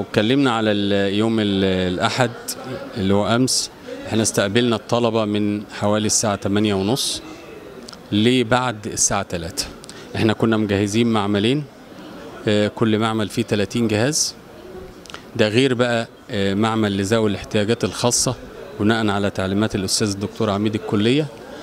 اتكلمنا على ال- يوم ال- الأحد اللي هو أمس احنا استقبلنا الطلبة من حوالي الساعة 8 ونص لبعد الساعة 3 احنا كنا مجهزين معملين آه، كل معمل فيه 30 جهاز ده غير بقى آه، معمل لذوي الاحتياجات الخاصة بناء على تعليمات الأستاذ الدكتور عميد الكلية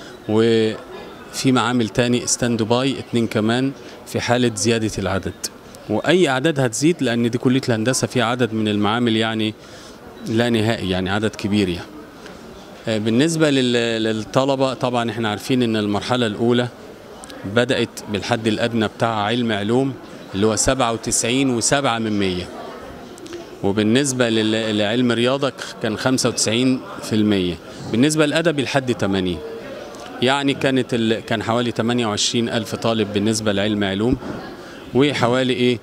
وفي معامل تاني ستاند باي اتنين كمان في حالة زيادة العدد وأي أعداد هتزيد لأن دي كلية الهندسة فيها عدد من المعامل يعني لا نهائي يعني عدد كبير يعني آه، بالنسبة لل- للطلبة طبعا احنا عارفين ان المرحلة الأولى بدأت بالحد الأدنى بتاع علم علوم اللي هو 97 و7 من 100 وبالنسبة لل- لعلم رياضة كان 95% بالنسبة للأدبي لحد 80 يعني كانت ال... كان حوالي 28 ألف طالب بالنسبة لعلم علوم وحوالي إيه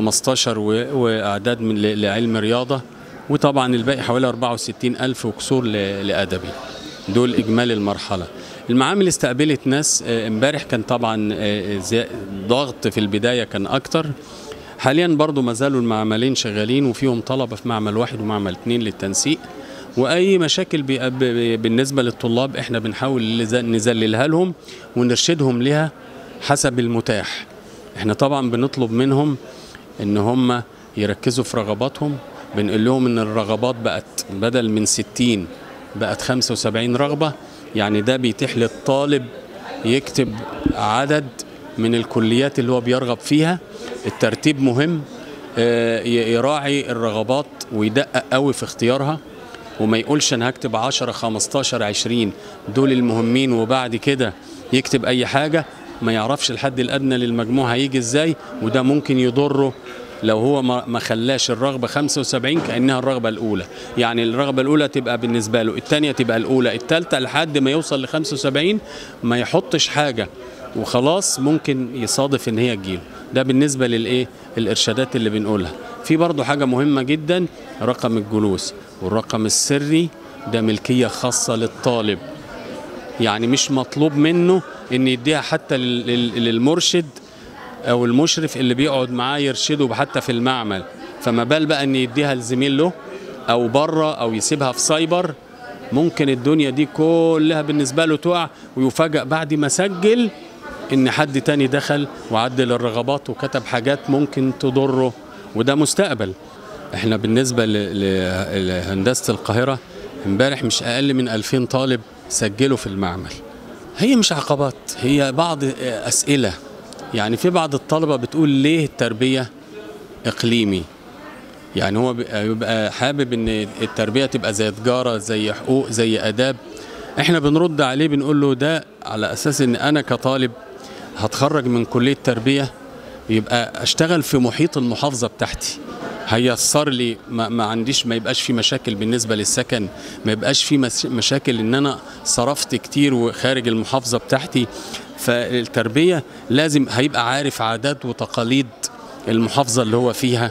15 و... وأعداد من ل... لعلم رياضة وطبعا الباقي حوالي 64 ألف وكسور ل... لأدبي دول إجمالي المرحلة المعامل استقبلت ناس آه، امبارح كان طبعا آه، زي- ضغط في البداية كان أكتر حاليا برضو ما زالوا المعملين شغالين وفيهم طلبة في معمل واحد ومعمل اتنين للتنسيق واي مشاكل بي- ب- بالنسبه للطلاب احنا بنحاول لز- نذللها لهم ونرشدهم لها حسب المتاح احنا طبعا بنطلب منهم ان هم يركزوا في رغباتهم بنقول لهم ان الرغبات بقت بدل من 60 بقت 75 رغبه يعني ده بيتيح للطالب يكتب عدد من الكليات اللي هو بيرغب فيها الترتيب مهم آه، ي- يراعي الرغبات ويدقق قوي في اختيارها وما يقولش انا هكتب 10 15 20 دول المهمين وبعد كده يكتب اي حاجه ما يعرفش الحد الادنى للمجموع هيجي ازاي وده ممكن يضره لو هو ما ما خلاش الرغبه 75 كانها الرغبه الاولى يعني الرغبه الاولى تبقى بالنسبه له الثانيه تبقى الاولى الثالثه لحد ما يوصل ل 75 ما يحطش حاجه وخلاص ممكن يصادف ان هي تجيله ده بالنسبه للايه الارشادات اللي بنقولها في برضو حاجه مهمه جدا رقم الجلوس والرقم السري ده ملكيه خاصه للطالب يعني مش مطلوب منه ان يديها حتى لل- لل- للمرشد او المشرف اللي بيقعد معاه يرشده حتى في المعمل فما بال بقى ان يديها لزميل له او بره او يسيبها في سايبر ممكن الدنيا دي كلها بالنسبه له تقع ويفاجأ بعد ما سجل ان حد تاني دخل وعدل الرغبات وكتب حاجات ممكن تضره وده مستقبل احنا بالنسبه ل- ل- لهندسه القاهره امبارح مش اقل من 2000 طالب سجلوا في المعمل هي مش عقبات هي بعض اسئله يعني في بعض الطلبه بتقول ليه التربيه اقليمي يعني هو بيبقى بيبقى حابب ان التربيه تبقى زي تجاره زي حقوق زي اداب احنا بنرد عليه بنقول له ده على اساس ان انا كطالب هتخرج من كليه تربيه يبقى اشتغل في محيط المحافظه بتاعتي هيسر لي ما, ما عنديش ما يبقاش في مشاكل بالنسبه للسكن ما يبقاش في مس- مشاكل ان انا صرفت كتير وخارج المحافظه بتاعتي فالتربيه لازم هيبقى عارف عادات وتقاليد المحافظه اللي هو فيها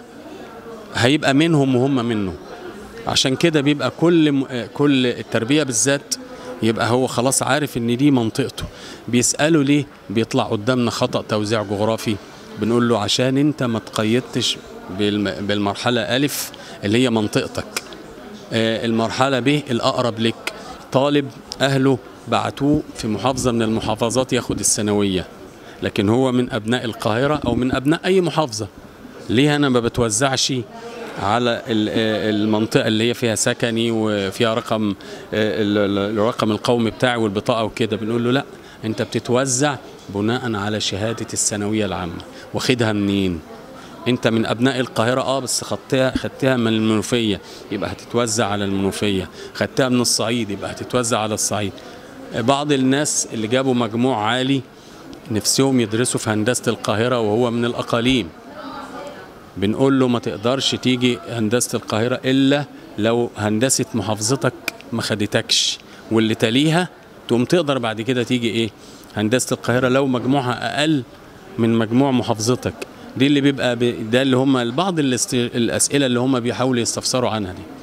هيبقى منهم وهم منه عشان كده بيبقى كل م- كل التربيه بالذات يبقى هو خلاص عارف ان دي منطقته بيسالوا ليه بيطلع قدامنا خطا توزيع جغرافي بنقول له عشان انت ما تقيدتش بالم- بالمرحله الف اللي هي منطقتك آه، المرحله ب الاقرب لك طالب اهله بعتوه في محافظه من المحافظات ياخد الثانويه لكن هو من ابناء القاهره او من ابناء اي محافظه ليه انا ما بتوزعش على ال- آه، المنطقه اللي هي فيها سكني وفيها رقم آه، ال- ال- الرقم القومي بتاعي والبطاقه وكده بنقول له لا انت بتتوزع بناء على شهاده الثانويه العامه واخدها منين انت من ابناء القاهره اه بس خدتها خدتها من المنوفيه يبقى هتتوزع على المنوفيه خدتها من الصعيد يبقى هتتوزع على الصعيد بعض الناس اللي جابوا مجموع عالي نفسهم يدرسوا في هندسه القاهره وهو من الاقاليم بنقول له ما تقدرش تيجي هندسه القاهره الا لو هندسه محافظتك ما خدتكش واللي تليها تقوم تقدر بعد كده تيجي ايه هندسه القاهره لو مجموعها اقل من مجموع محافظتك دي اللي بيبقى ب... ده اللي هم بعض الاست... الاسئله اللي هم بيحاولوا يستفسروا عنها دي